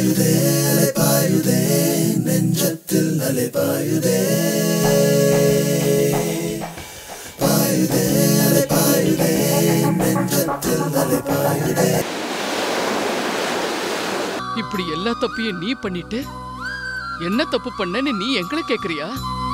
இப்படி எல்லா தப்பையும் நீ பண்ணிட்டு என்ன தப்பு பண்ணேன்னு நீ எங்களை கேக்குறியா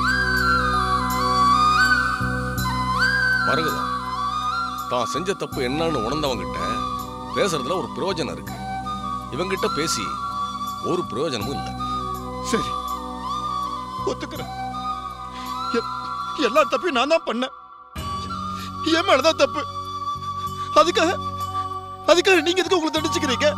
மரகதம் தான் செஞ்ச தப்பு என்னன்னு உணர்ந்தவங்கிட்ட பேசுறதுல ஒரு பிரயோஜனம் இருக்கு இவங்கிட்ட பேசி ஒரு பிரயோஜனமும் இல்லை சரி ஒத்துக்கிறேன் எ- எல்லா தப்பையும் நான் தான் பண்ணேன் என் மேலதான் தப்பு அதுக்காக அதுக்காக நீங்க எதுக்கு உங்களை தண்டிச்சுக்கிறீங்க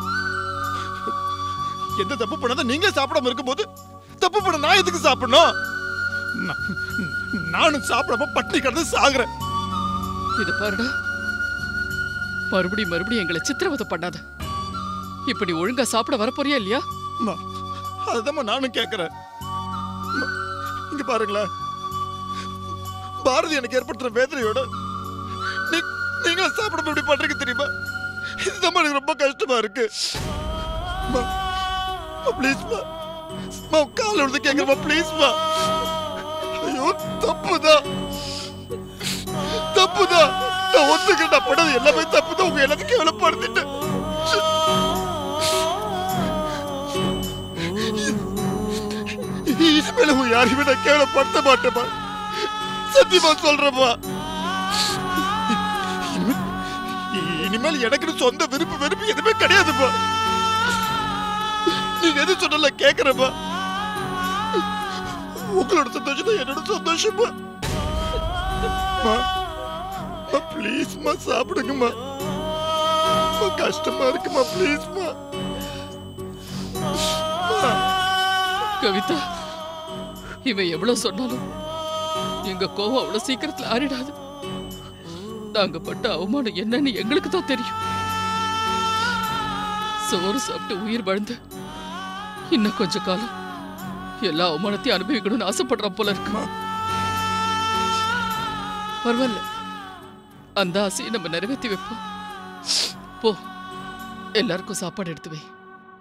எந்த தப்பு பண்ணாத நீங்களே சாப்பிடாம இருக்கும்போது தப்பு பண்ண நான் எதுக்கு சாப்பிடணும் நான்- நானும் சாப்பிடாம பட்டினி கிடந்து சாகுறேன் இத பாருடா மறுபடியும் மறுபடியும் எங்களை சித்திரவதை பண்ணாத இப்ப நீ ஒழுங்கா சாப்பிட வரப்போறியா இல்லையா அம்மா, அதுதாம்மா நானும் கேட்கிறேன் அம்மா, இங்க பாருங்களேன் பாரதி எனக்கு ஏற்படுத்துற வேதனையோட நீ நீங்களும் சாப்பிடாம எப்படி பண்றீங்க தெரியுமா இதுதான் எனக்கு ரொம்ப கஷ்டமா இருக்கு ப்ளீஸ்மா மா கால விழுந்து கேட்குறமா ப்ளீஸ்மா ஐயோ தப்புதான் தப்புதான் நான் ஒத்துக்கிட்ட படம் எல்லாமே தப்புதான் உங்க எல்லாத்துக்கும் கேவலப்படுத்திட்டேன் இனிமேல உன் யாரையுமே நான் கேவலப்படுத்த மாட்டேமா சத்தியமா சொல்றேம்மா இனிமே- இனிமேல் எனக்குன்னு சொந்த விருப்பு வெறுப்பு எதுவுமே கிடையாதுப்பா நீங்க எது சொன்னல கேக்குறப்பா உங்களோட சந்தோஷம் தான் என்னோட சந்தோஷமா ப்ளீஸ்மா சாப்பிடுங்கம்மா அம்மா, கஷ்டமா இருக்குமா ப்ளீஸ்மா கவிதா இவன் எவ்வளவு சொன்னாலும் எங்க கோவம் அவ்வளவு சீக்கிரத்துல ஆறிடாது நாங்க பட்ட அவமானம் என்னன்னு எங்களுக்கு தான் தெரியும் சோறு சாப்பிட்டு உயிர் வாழ்ந்து இன்னும் கொஞ்ச காலம் எல்லா அவமானத்தையும் அனுபவிக்கணும்னு ஆசைப்படுறான் போல இருக்கு பரவாயில்ல அந்த ஆசையை நம்ம நிறைவேற்றி வைப்போம் போ எல்லாருக்கும் சாப்பாடு எடுத்து வை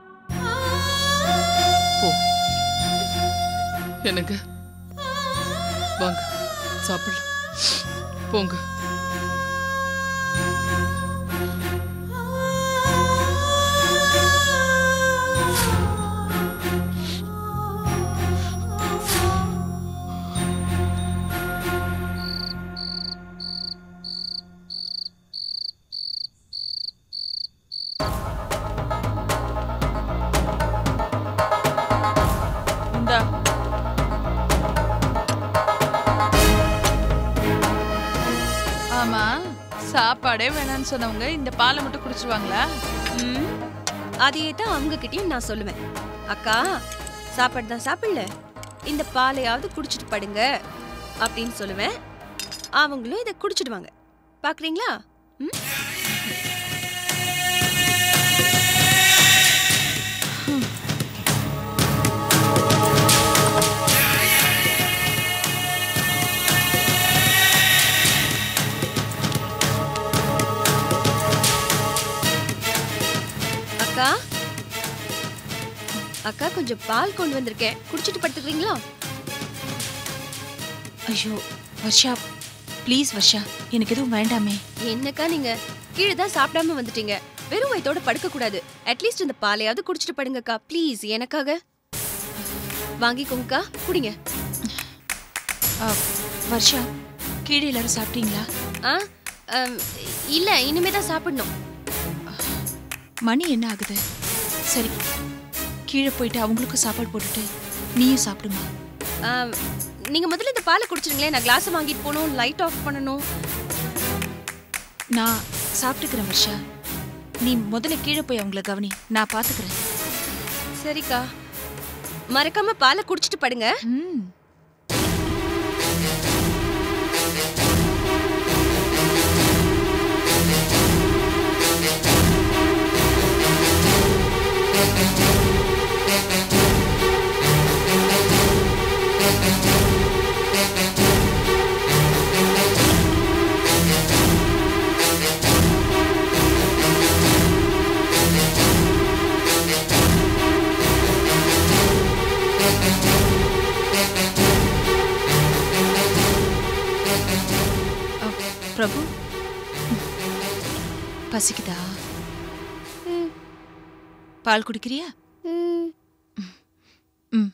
போ என்னங்க வாங்க சாப்பிடலாம் போங்க இந்தா ஆமா சாப்பாடே வேணாம்னு சொன்னவங்க இந்த பாலை மட்டும் குடிச்சிருவாங்களா ம், அதையே தான் அவங்க கிட்டயும் நான் சொல்லுவேன் அக்கா சாப்பாடு தான் சாப்பிடல இந்த பாலையாவது குடிச்சிட்டு படுங்க அப்படின்னு சொல்லுவேன் அவங்களும் இதை குடிச்சிடுவாங்க பாக்குறீங்களா ம்? அக்கா அக்கா கொஞ்சம் பால் கொண்டு வந்திருக்கேன் குடிச்சிட்டு படுத்துக்கிறீங்களா ஐயோ வர்ஷா ப்ளீஸ் வர்ஷா எனக்கு எதுவும் வேண்டாமே என்னக்கா நீங்க கீழே தான் சாப்பிடாம வந்துட்டீங்க வெறும் வயித்தோட படுக்க கூடாது அட்லீஸ்ட் இந்த பாலையாவது குடிச்சிட்டு படுங்கக்கா ப்ளீஸ் எனக்காக வாங்கிக்கோங்கக்கா குடிங்க ஆ, வர்ஷா கீழே எல்லாரும் சாப்பிட்டீங்களா ஆ அம், இல்ல இனிமே தான் சாப்பிடணும் மணி என்ன ஆகுது சரி கீழே போயிட்டு அவங்களுக்கும் சாப்பாடு போட்டுட்டு நீயும் சாப்பிடுமா ஆம், நீங்க முதல்ல இந்த பாலை குடிச்சிருங்களேன் நான் கிளாஸ் வாங்கிட்டு போகணும் லைட் ஆஃப் பண்ணணும் நான் சாப்பிட்டுக்கிறேன் வர்ஷா நீ முதல்ல கீழே போய் அவங்கள கவனி நான் பாத்துக்கிறேன் சரிக்கா மறக்காம பாலை குடிச்சிட்டு படுங்க ம் ஆ பசிக்குதா பால் குடிக்கிறியா ம்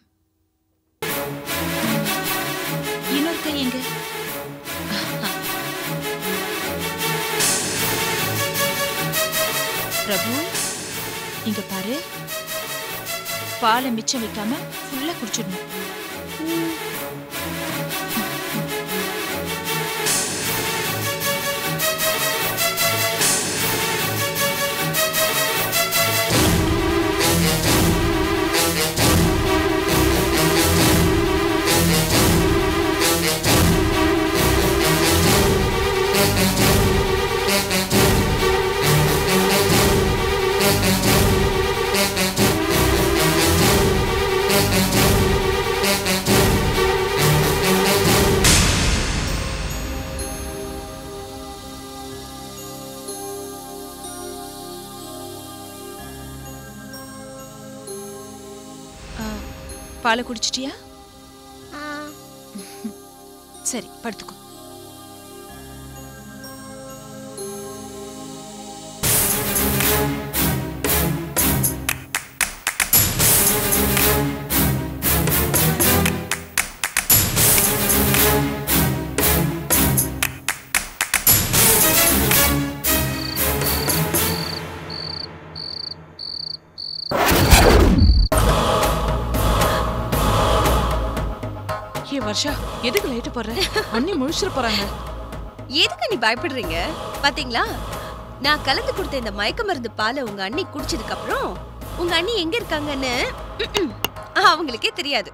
இன்னொரு கை எங்க பிரபு இங்க பாரு பாலை மிச்சம் வைக்காம ஃபுல்லா குடிச்சிடணும் ஆ, பாலை குடிச்சிட்டியா சரி படுத்துக்கோ ஏ வர்ஷா எதுக்கு லைட்டு போடுற அண்ணி முழிச்சிட போறாங்க எதுக்கு நீ பயப்படுறீங்க பாத்தீங்களா நான் கலந்து கொடுத்த இந்த மயக்க மருந்து பாலை உங்க அண்ணி குடிச்சதுக்கு அப்புறம் உங்க அண்ணி எங்க இருக்காங்கன்னு அவங்களுக்கே தெரியாது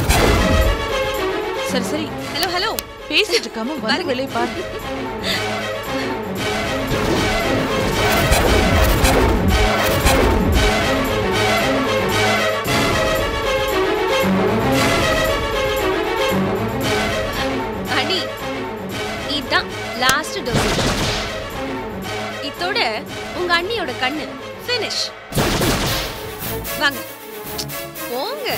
சரி சரி ஹலோ ஹலோ பேசிட்டு இருக்காம வந்து பாருங்க. வெளியே பாரு அண்ணி இதுதான் லாஸ்ட் டோஸ் இதோட உங்க அண்ணியோட கண்ணு ஃபினிஷ் வாங்க போங்க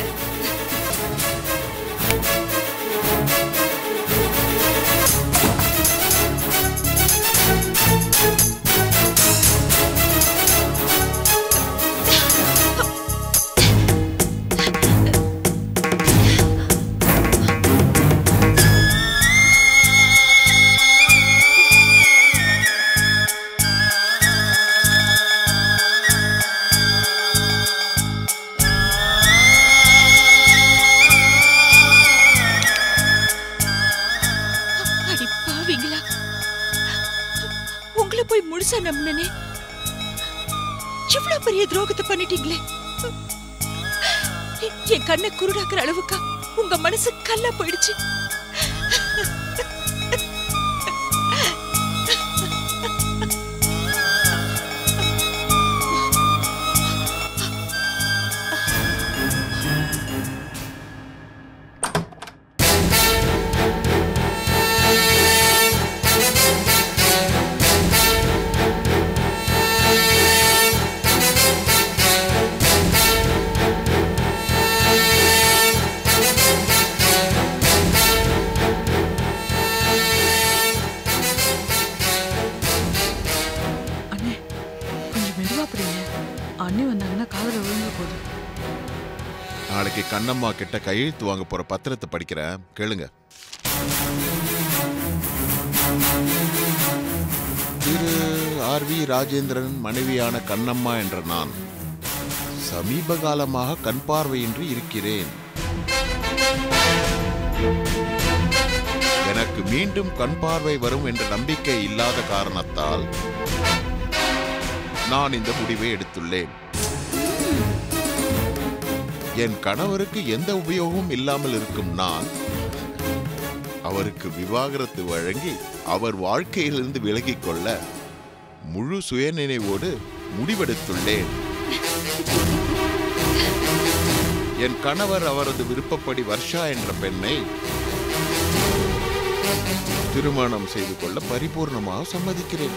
அடி பாவிங்களா உங்களை போய் முழுசா நம்பினே இவ்வளவு பெரிய துரோகத்தை பண்ணிட்டீங்களே என் கண்ணை குருடாக்குற அளவுக்கு உங்க மனசு கல்லா போயிடுச்சு அண்ணே கொஞ்சம் மெதுவா புரியுங்க அண்ணி வந்தாங்கன்னா காதுல விழுங்க போகுது நாளைக்கு கண்ணம்மா கிட்ட கையெழுத்து வாங்க போற பத்திரத்தை படிக்கிறேன் கேளுங்க திரு ஆர் வி ராஜேந்திரன் மனைவியான கண்ணம்மா என்ற நான் சமீப காலமாக கண் பார்வையின்றி இருக்கிறேன் எனக்கு மீண்டும் கண் பார்வை வரும் என்ற நம்பிக்கை இல்லாத காரணத்தால் நான் இந்த முடிவை எடுத்துள்ளேன் என் கணவருக்கு எந்த உபயோகமும் இல்லாமல் இருக்கும் நான் அவருக்கு விவாகரத்து வழங்கி அவர் வாழ்க்கையிலிருந்து விலகிக் கொள்ள முழு சுயநினைவோடு முடிவெடுத்துள்ளேன் என் கணவர் அவரது விருப்பப்படி வர்ஷா என்ற பெண்ணை திருமணம் செய்து கொள்ள பரிபூர்ணமாக சம்மதிக்கிறேன்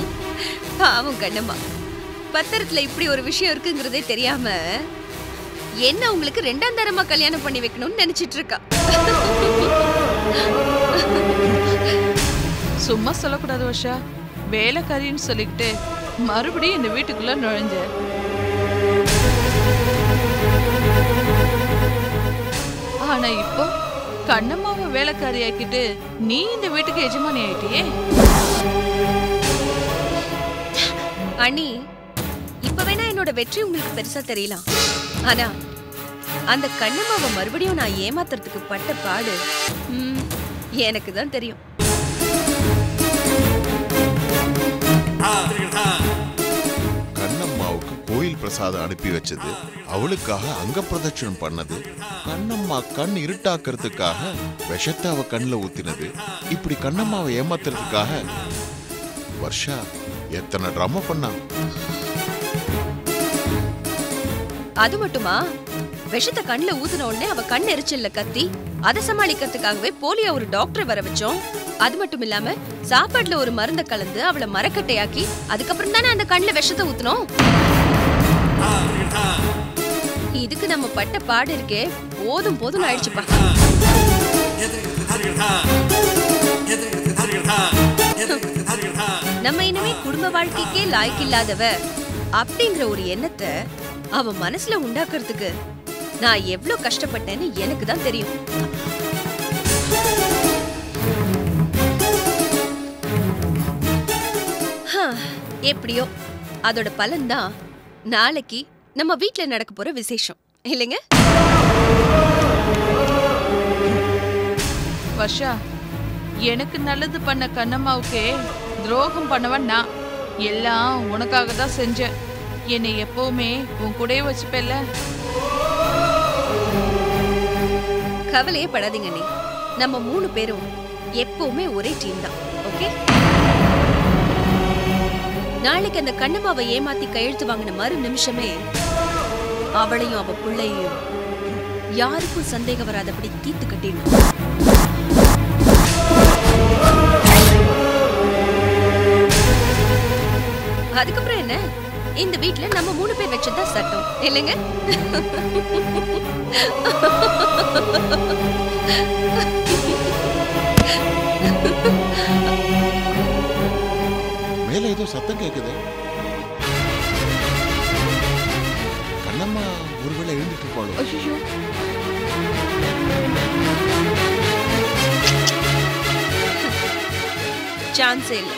பாவம் கண்ணம்மா பத்திரத்துல இப்படி ஒரு விஷயம் இருக்குங்கிறதே தெரியாம என்ன உங்களுக்கு ரெண்டாம் தரமா கல்யாணம் பண்ணி வைக்கணும்னு நினைச்சிட்டு இருக்கா சும்மா சொல்லக்கூடாது வருஷா வேலைக்காரின்னு சொல்லிக்கிட்டு மறுபடியும் இந்த வீட்டுக்குள்ள நுழைஞ்ச ஆனா இப்போ கண்ணம்மாவை வேலைக்காரி ஆக்கிட்டு நீ இந்த வீட்டுக்கு எஜமானி ஆயிட்டியே அண்ணி இப்ப வேணா என்னோட வெற்றி உங்களுக்கு பெருசா தெரியலாம் ஆனா அந்த கண்ணம்மாவை மறுபடியும் நான் ஏமாத்துறதுக்கு பட்ட பாடு ம், எனக்கு தான் தெரியும் கண்ணம்மாவுக்கு கோயில் பிரசாதம் அனுப்பி வச்சது அவளுக்காக அங்க பிரதட்சணம் பண்ணது கண்ணம்மா கண் இருட்டாக்குறதுக்காக விஷத்தை அவ கண்ணில் ஊத்தினது இப்படி கண்ணம்மாவை ஏமாத்துறதுக்காக வர்ஷா எத்தனை ட்ராமா பண்ணா அது மட்டுமா விஷத்தை கண்ணுல ஊத்துன உடனே அவ கண் எரிச்சல்ல கத்தி அதை சமாளிக்கிறதுக்காகவே போலியோ ஒரு டாக்டரை வர வச்சோம் அது மட்டும் இல்லாம சாப்பாட்டுல ஒரு மருந்தை கலந்து அவளை மரக்கட்டையாக்கி அதுக்கப்புறம் தானே அந்த கண்ணுல விஷத்தை ஊத்துனோம் இதுக்கு நம்ம பட்ட பாடு இருக்கே போதும் போதும் ஆயிடுச்சுப்பா நம்ம இனிமே குடும்ப வாழ்க்கைக்கே லாய்க்கில்லாதவ அப்படிங்கிற ஒரு எண்ணத்தை அவ மனசுல உண்டாக்குறதுக்கு நான் எவ்வளவு கஷ்டப்பட்டேன்னு எனக்கு தான் தெரியும் ஹா, எப்படியோ அதோட பலன்தான் நாளைக்கு நம்ம வீட்ல நடக்க போற விசேஷம் இல்லைங்க வர்ஷா எனக்கு நல்லது பண்ண கண்ணம்மாவுக்கே துரோகம் பண்ணவன் நான் எல்லாம் உனக்காக தான் செஞ்சேன் என்னை எப்பவுமே உன் கூடயே வச்சுப்பேல்ல கவலையே படாதீங்க நீ நம்ம மூணு பேரும் எப்பவுமே ஒரே டீம் தான் ஓகே நாளைக்கு அந்த கண்ணம்மாவை ஏமாத்தி கையெழுத்து வாங்கின மறு நிமிஷமே அவளையும் அவ பிள்ளையும் யாருக்கும் சந்தேகம் வராதபடி தீத்து கட்டிடணும் அதுக்கப்புறம் என்ன இந்த வீட்ல நம்ம மூணு பேர் வச்சதுதான் சட்டம் இல்லைங்க மேல ஏதோ சத்தம் கேக்குது கண்ணம்மா ஒருவேளை எழுந்துட்டு இருப்பாளோ ஐயோ சான்ஸே இல்லை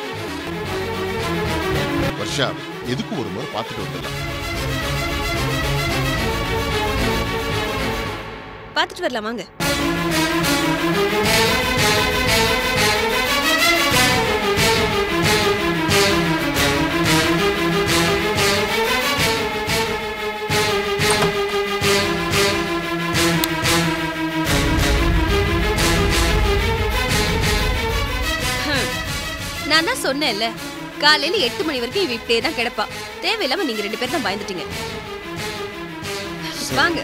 வர்ஷா எதுக்கு ஒரு முறை பார்த்துட்டு வந்துடலாம் பார்த்துட்டு வரலாம் வாங்க ஹம். நான் தான் சொன்னேன்ல காலையில எட்டு மணி வரைக்கும் இவ இப்படியே தான் கிடப்பா தேவையில்லாம நீங்க ரெண்டு பேரும் தான் பயந்துட்டீங்க வாங்க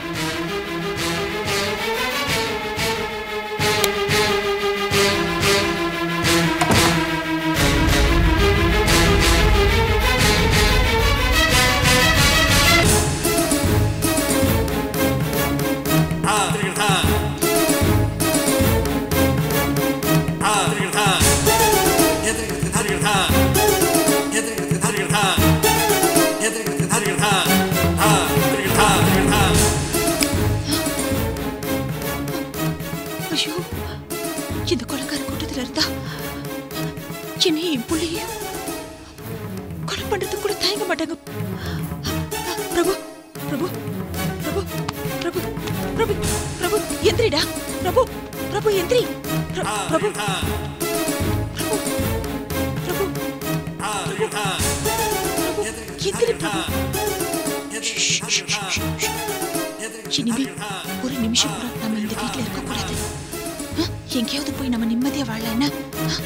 ஐயோ இந்த கொலைக்கார கூட்டத்துல இருந்தா என்னை என் பிள்ளையும் கொலை பண்றதுக்கு கூட தயங்க மாட்டாங்க பிரபு பிரபு பிரபு பிரபு பிரபு பிரபு எந்திரிடா பிரபு பிரபு எந்திரி பிர- பிரபு பிரபு பிரபு பிரபு பிரபு எந்திரி பிரபு ஷ், ஷ், ஷ், ஷ், ஷ். இனிமே ஒரு நிமிஷம் கூட நம்ம இந்த வீட்ல இருக்க கூடாது அஹ், எங்கேயாவது போய் நம்ம நிம்மதியா வாழலாம் என்ன அஹ்.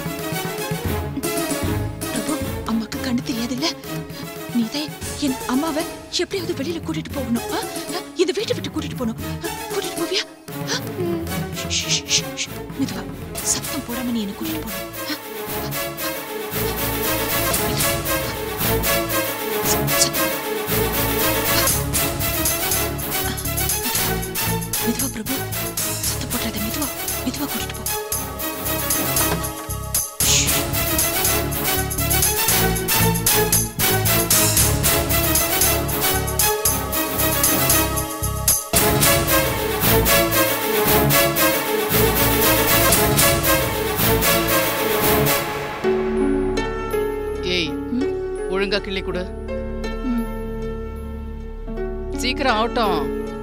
பிரபு அம்மாக்கு கண்ணு தெரியாதுல்ல நீதான் என் அம்மாவை எப்படியாவது வெளியில கூட்டிட்டு போகணும் அஹ், அஹ், இந்த வீட்டை விட்டு கூட்டிட்டு போகணும் அஹ், கூட்டிட்டு போவியா அஹ்? ஷ், ஷ், ஷ், ஷ். மெதுவா சத்தம் போடாம நீ என்ன கூட்டிட்டு போகணும் அஹ்? ச- சத்தம். ஒழுங்கா கிள்ளி கொடு சீக்கிரம் ஆகட்டும்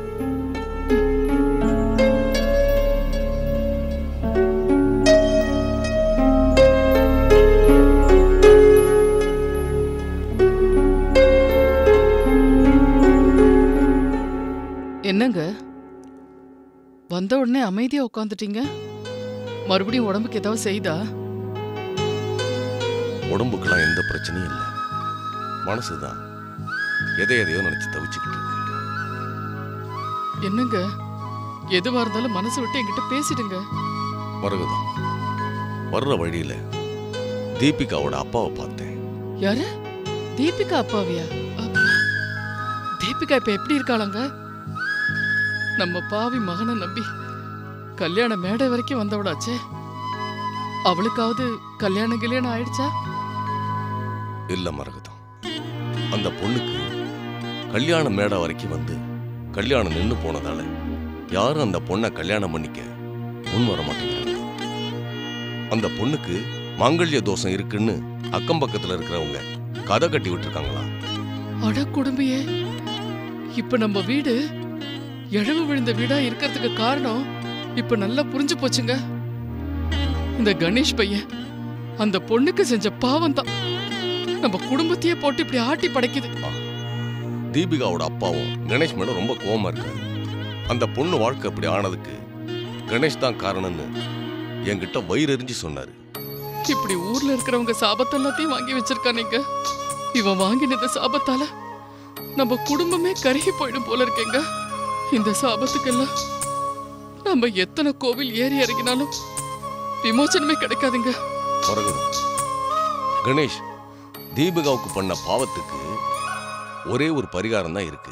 என்னங்க வந்த உடனே அமைதியா உட்காந்துட்டீங்க மறுபடியும் உடம்புக்கு ஏதாவது செய்தா உடம்புக்கெல்லாம் எந்த பிரச்சனையும் இல்லை மனசுதான் எதை எதையோ நினைச்சு தவிச்சுக்கிட்டு இருக்கு என்னங்க எதுவா இருந்தாலும் மனசு விட்டு என்கிட்ட பேசிடுங்க மருகுதான் வர்ற வழியில தீபிகாவோட அப்பாவை பார்த்தேன் யாரு தீபிகா அப்பாவியா அப்பா. தீபிகா இப்ப எப்படி இருக்காளாங்க நம்ம பாவி மகனை நம்பி கல்யாண மேடை வரைக்கும் வந்தவளாச்சே அவளுக்காவது கல்யாணம் கல்யாணம் ஆயிடுச்சா இல்ல மரகதம் அந்த பொண்ணுக்கு கல்யாண மேடை வரைக்கும் வந்து கல்யாணம் நின்னு போனதால யாரும் அந்த பொண்ணை கல்யாணம் பண்ணிக்க முன் வர மாட்டேங்கிறாங்க அந்த பொண்ணுக்கு மாங்கல்ய தோஷம் இருக்குன்னு அக்கம் பக்கத்துல இருக்கிறவங்க கதை கட்டி விட்டுருக்காங்களா அட குடும்பியே இப்ப நம்ம வீடு இழவு விழுந்த வீடா இருக்கிறதுக்கு காரணம் இப்ப நல்லா புரிஞ்சு போச்சுங்க இந்த கணேஷ் பையன் அந்த பொண்ணுக்கு செஞ்ச பாவம் தான் நம்ம குடும்பத்தையே போட்டு இப்படி ஆட்டி படைக்குது தீபிகாவோட அப்பாவும் கணேஷ் மேல ரொம்ப கோவமா இருக்காரு அந்த பொண்ணு வாழ்க்கை அப்படி ஆனதுக்கு கணேஷ் தான் காரணம்னு என்கிட்ட வயிறெறிஞ்சு சொன்னாரு இப்படி ஊர்ல இருக்கிறவங்க சாபத்தை எல்லாத்தையும் வாங்கி வச்சிருக்கானீங்க இவன் வாங்கினது சாபத்தால நம்ம குடும்பமே கருகி போயிடும் போல இருக்கேங்க இந்த சாபத்துக்கெல்லாம் நம்ம எத்தனை கோவில் ஏறி இறங்கினாலும் விமோச்சனமே கிடைக்காதுங்க மரகதம் கணேஷ் தீபிகாவுக்கு பண்ண பாவத்துக்கு ஒரே ஒரு பரிகாரம் தான் இருக்கு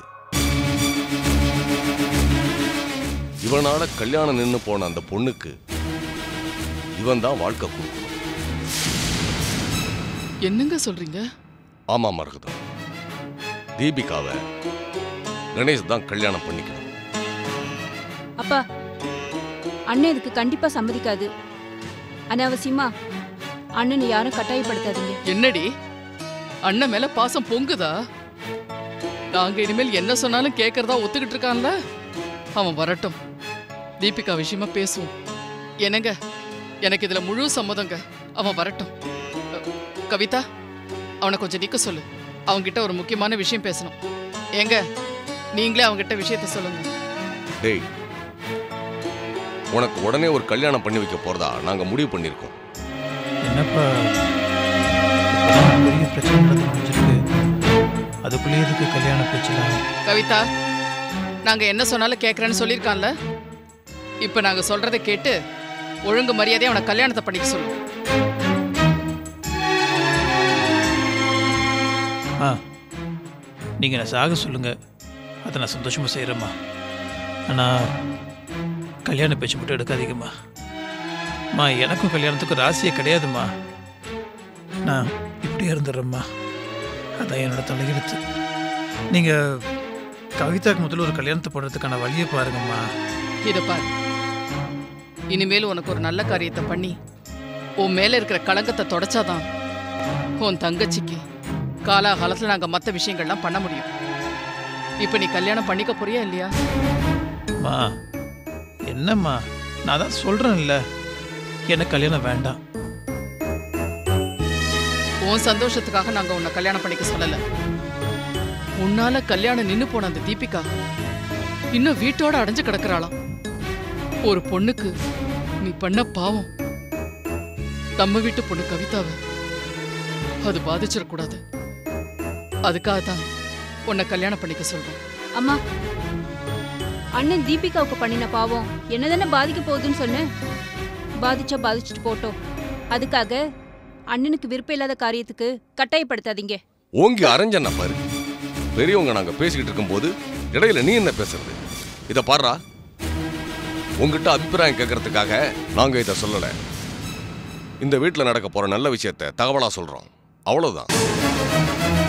இவனால கல்யாணம் நின்னு போன அந்த பொண்ணுக்கு இவன் தான் வாழ்க்கை கொடுக்கணும் என்னங்க சொல்றீங்க ஆமா மரகதம் தீபிகாவை கணேஷ் தான் கல்யாணம் பண்ணிக்கணும் அப்பா அண்ணன் இதுக்கு கண்டிப்பா சம்மதிக்காது அனாவசியமா அண்ணனை யாரும் கட்டாயப்படுத்தாதீங்க என்னடி அண்ணன் மேல பாசம் பொங்குதா நாங்க இனிமேல் என்ன சொன்னாலும் கேட்கறதா ஒத்துக்கிட்டு இருக்கான்ல அவன் வரட்டும் தீபிகா விஷயமா பேசுவோம் என்னங்க எனக்கு இதுல முழு சம்மதங்க அவன் வரட்டும் அ, கவிதா அவனை கொஞ்சம் நிக்க சொல்லு அவன்கிட்ட ஒரு முக்கியமான விஷயம் பேசணும் ஏங்க நீங்களே அவன்கிட்ட விஷயத்த சொல்லுங்க டேய் உனக்கு உடனே ஒரு கல்யாணம் பண்ணி வைக்க போறதா நாங்க முடிவு பண்ணியிருக்கோம் என்னப்பா இப்பதான் பெரிய பிரச்சனை நடந்து முடிஞ்சிருக்கு அதுக்குள்ளேயே எதுக்கு கல்யாண பேச்சலாம் கவிதா நாங்க என்ன சொன்னாலும் கேட்கறேன்னு சொல்லியிருக்கான்ல இப்ப நாங்க சொல்றதை கேட்டு ஒழுங்கு மரியாதையா அவனை கல்யாணத்தை பண்ணிக்க சொல்லு ஆ நீங்கள் என்ன சாக சொல்லுங்க அதை நான் சந்தோஷமாக செய்கிறேம்மா ஆனால் கல்யாண பேச்சு மட்டும் எடுக்காதீங்கம்மா அம்மா எனக்கும் கல்யாணத்துக்கும் ராசியே கிடையாதும்மா நான் இப்படியே இருந்துடுறேம்மா அதான் என்னோட தலையெழுத்து நீங்கள் கவிதாக்கு முதல்ல ஒரு கல்யாணத்தை போடுறதுக்கான வழியை பாருங்கம்மா இத பாரு இனிமேல் உனக்கு ஒரு நல்ல காரியத்தை பண்ணி உன் மேல இருக்கிற களங்கத்தை தொடச்சாதான் உன் தங்கச்சிக்கு காலாகாலத்துல நாங்க மத்த விஷயங்கள்லாம் பண்ண முடியும் இப்ப நீ கல்யாணம் பண்ணிக்க போறியா இல்லையா அம்மா என்னம்மா நான் தான் சொல்கிறேன்ல எனக்கு கல்யாணம் வேண்டாம் உன் சந்தோஷத்துக்காக நாங்க உன்னை கல்யாணம் பண்ணிக்க சொல்லல உன்னால கல்யாணம் நின்னு போன அந்த தீபிகா இன்னும் வீட்டோட அடைஞ்சு கிடக்குறாளாம் ஒரு பொண்ணுக்கு நீ பண்ண பாவம் நம்ம வீட்டு பொண்ணு கவிதாவை அது பாதிச்சிடக்கூடாது அதுக்காக தான் உன்னை கல்யாணம் பண்ணிக்க சொல்றோம் அம்மா அண்ணன் தீபிகாவுக்கு பண்ணின பாவம் என்னதானே பாதிக்க போகுதுன்னு சொன்னேன் பாதிச்சா பாதிச்சுட்டு போட்டோம் அதுக்காக அண்ணனுக்கு விருப்பம் இல்லாத காரியத்துக்கு கட்டாயப்படுத்தாதீங்க ஓங்கி அரைஞ்சன பாரு பெரியவங்க நாங்க பேசிக்கிட்டு இருக்கும்போது இடையில நீ என்ன பேசுறது இத பாருடா உங்ககிட்ட அபிப்பிராயம் கேட்கறதுக்காக நாங்க இத சொல்லல இந்த வீட்ல நடக்க போற நல்ல விஷயத்த தகவலா சொல்றோம் அவ்வளவுதான்